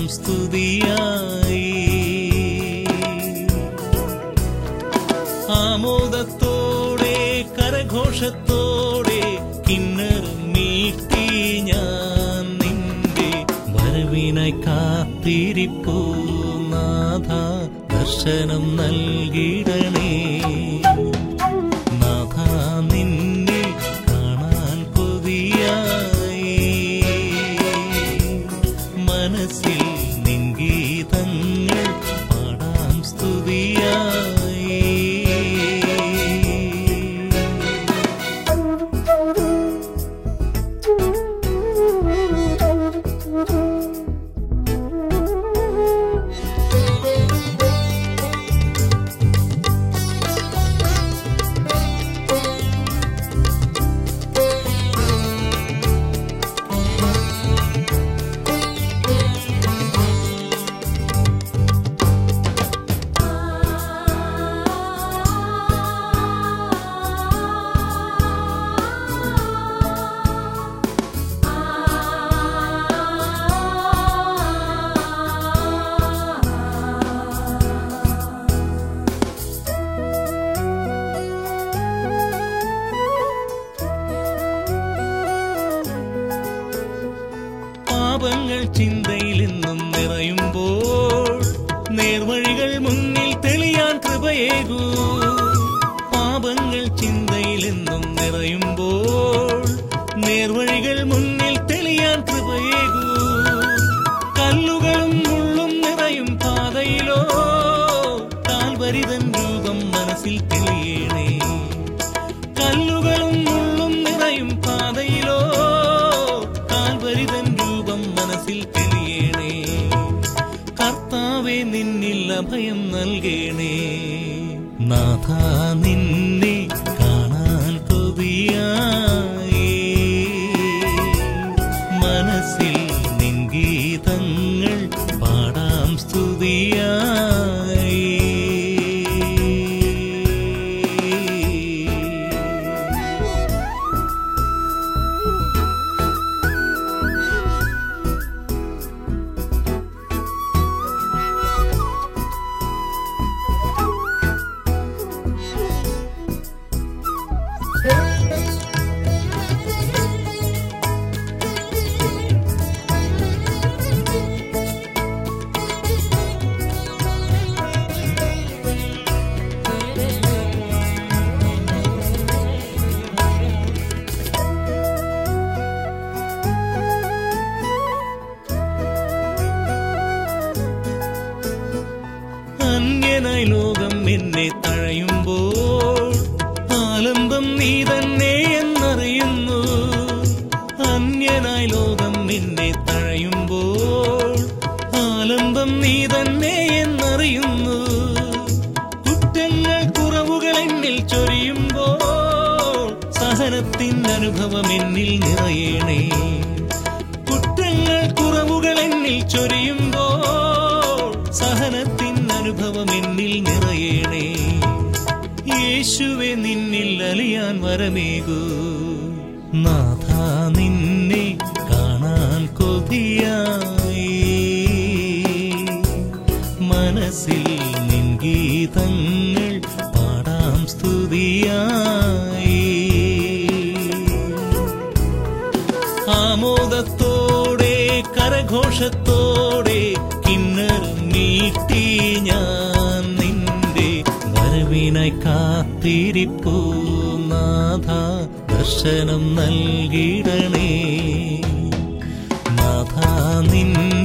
സ്തുതിയായി ആമോദത്തോടെ കരഘോഷത്തോടെ കിന്നരം നീട്ടി ഞാൻ നിന്റെ വരവിനായി കാത്തിരിപ്പൂ നാഥ ദർശനം നൽകിടണേ നാഥ നിന്നെ കാണാൻ കൊതിയായി മനസ്സിൽ നിൻ ഗീതങ്ങൾ പാടാം സ്തുതിയായി പാപങ്ങൾ ചിന്തയിൽ നിന്നും നിറയുമ്പോൾ നേർവഴികൾ മുന്നിൽ തെളിയാൻ കൃപയേകൂ പാപങ്ങൾ ചിന്തയിൽ നിന്നും നിറയുമ്പോൾ നേർവഴികൾ മുന്നിൽ തെളിയാൻ കൃപയേകൂ കല്ലുകളും മുള്ളും നിറയും പാതയിലോ കാൽവരിതൻ രൂപം മനസ്സിൽ തെളിയണേ കല്ലുകളും മുള്ളും നിറയും പാതയിലോ കാൽവരിതൻ രൂപം മനസ്സിൽ തെളിയണേ കർത്താവെ നിന്നിൽ അഭയം നൽകണേ നാഥ നിന്നെ കാണാൻ കൊതിയായി മനസ്സിൽ നിൻ ഗീതങ്ങൾ പാടാം സ്തുതിയായി അന്യനായി ലോകം എന്നെ തഴയുമ്പോൾ ആലംബം നീ തന്നെ എന്നറിയുന്നു അന്യനായി ലോകം എന്നെ തഴയുമ്പോൾ ആലംബം നീ തന്നെ എന്നറിയുന്നു കുറ്റങ്ങൾ കുറവുകൾ എന്നിൽ ചൊരിയുമ്പോൾ സഹനത്തിൻ അനുഭവം എന്നിൽ നിറയണേ കുറ്റങ്ങൾ കുറവുകൾ എന്നിൽ ചൊരിയുമ്പോൾ സഹനത്തിൻ അനുഭവം എന്നിൽ നിറയണേ യേശുവെ നിന്നിൽ അലിയാൻ വരമേകൂ നാഥ നിന്നെ കാണാൻ കൊതിയായി മനസ്സിൽ നിൻ ഗീതങ്ങൾ പാടാം സ്തുതിയായി ആമോദത്തോടെ കരഘോഷത്തോടെ കിന്നരം നീട്ടി ഞാൻ നിന്റെ വരവിനായി കാത്തിരിപ്പൂ നാഥ ദർശനം നൽകിടണേ നാഥ നിൻ